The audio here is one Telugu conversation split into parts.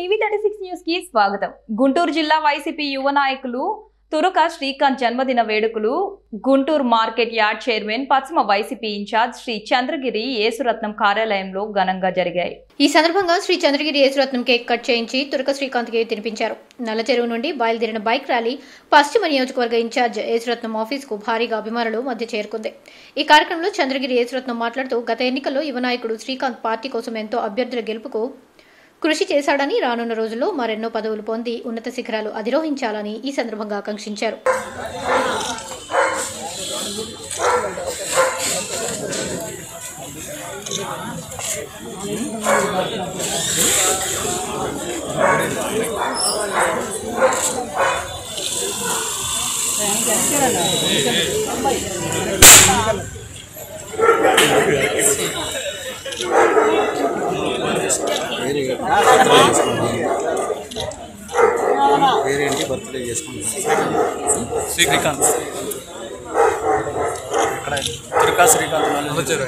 టీవీ థర్టీ సిక్స్ న్యూస్ కి స్వాగతం గుంటూరు జిల్లా వైసీపీ యువ నాయకులు తురక శ్రీకాంత్ జన్మదిన వేడుకలు గుంటూరు మార్కెట్ యార్డ్ చైర్మన్ పశ్చిమ వైసీపీ ఇన్ఛార్జ్ శ్రీ చంద్రగిరి యేసురత్నం కార్యాలయంలో ఘనంగా జరిగాయి ఈ సందర్భంగా శ్రీ చంద్రగిరి యేసురత్నం కేక్ కట్ చేయించి తురక శ్రీకాంత్కి తినిపించారు నల్లచెరువు నుండి బయలుదేరిన బైక్ ర్యాలీ పశ్చిమ నియోజకవర్గ ఇన్ఛార్జ్ యేసురత్నం ఆఫీస్కు భారీగా అభిమానులు మధ్య చేరుకుంది ఈ కార్యక్రమంలో చంద్రగిరి యేసురత్నం మాట్లాడుతూ గత ఎన్నికల్లో యువ నాయకుడు శ్రీకాంత్ పార్టీ కోసం ఎంతో అభ్యర్థుల గెలుపుకు కృషి చేశాడని రానున్న రోజుల్లో మరెన్నో పదవులు పొంది ఉన్నత శిఖరాలు అధిరోహించాలని ఈ సందర్భంగా ఆకాంక్షించారు పేరేంటి బర్త్డే చేసుకుంటాం శ్రీకాంత్ ఇక్కడ తుర్కా శ్రీకాంత్ వచ్చారు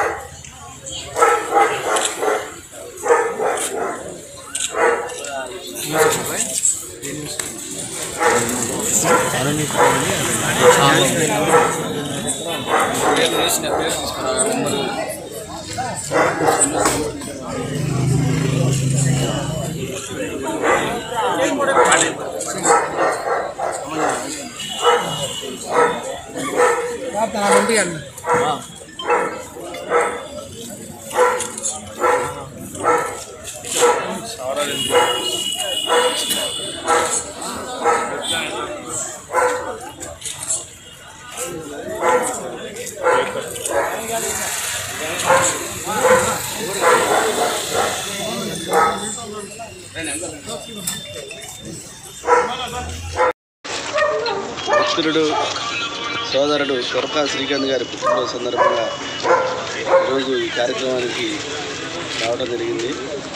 భక్తుడు సోదరుడు త్వరకా శ్రీకాంత్ గారి పుట్టినరోజు సందర్భంగా ఈరోజు ఈ కార్యక్రమానికి రావడం జరిగింది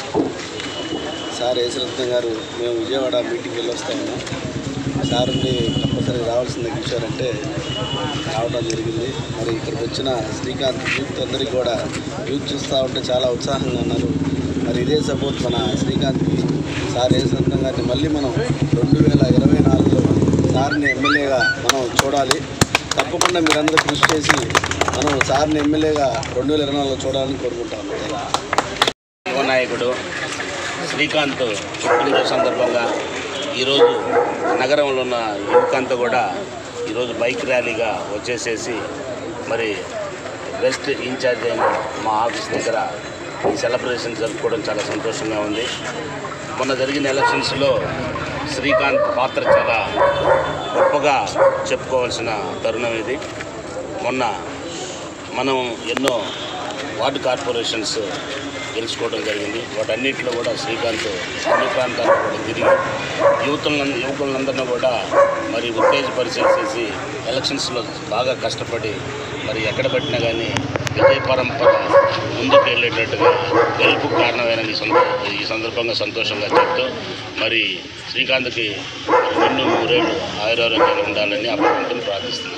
సార్ యేసరత్నం గారు మేము విజయవాడ మీటింగ్కి వెళ్ళి వస్తా ఉన్నాం సార్ ఉండి కంపల్సరీ రావాల్సింది ఇచ్చారంటే రావడం జరిగింది మరి ఇక్కడికి వచ్చిన శ్రీకాంత్ యూత్ అందరికీ కూడా యూత్ చూస్తూ ఉంటే చాలా ఉత్సాహంగా ఉన్నారు మరి ఇదే సపోర్ట్ మన శ్రీకాంత్కి సార్ యేసరత్నం గారిని మళ్ళీ మనం రెండు వేల ఇరవై నాలుగులో సార్ని ఎమ్మెల్యేగా మనం చూడాలి తప్పకుండా మీరందరూ కృషి చేసి మనం సార్ని ఎమ్మెల్యేగా రెండు వేల ఇరవై నాలుగులో చూడాలని కోరుకుంటాము యువ నాయకుడు శ్రీకాంత్ పుట్టినరోజు సందర్భంగా ఈరోజు నగరంలో ఉన్న యువకంతా కూడా ఈరోజు బైక్ ర్యాలీగా వచ్చేసేసి మరి వెస్ట్ ఇన్ఛార్జ్ అయిన మా ఆఫీస్ దగ్గర ఈ సెలబ్రేషన్ జరుపుకోవడం చాలా సంతోషంగా ఉంది మొన్న జరిగిన ఎలక్షన్స్లో శ్రీకాంత్ పాత్ర చాలా గొప్పగా చెప్పుకోవాల్సిన తరుణం ఇది మొన్న మనం ఎన్నో వార్డు కార్పొరేషన్స్ గెలుచుకోవడం జరిగింది వాటన్నిటిలో కూడా శ్రీకాంత్ అన్ని ప్రాంతాల్లో కూడా తిరిగి యువతులను యువకులందరినీ కూడా మరి ఉత్తేజపరిచేసేసి ఎలక్షన్స్లో బాగా కష్టపడి మరి ఎక్కడ పెట్టినా కానీ విజయ పరంపర ముందుకు వెళ్ళేటట్టుగా గెలుపు కారణమైన ఈ సంద ఈ సందర్భంగా సంతోషంగా చెప్తూ మరి శ్రీకాంత్కి నిన్ను నూరేళ్ళు ఆయురారోగ్యాలు ఉండాలని ఆ భగవంతుని ప్రార్థిస్తున్నాను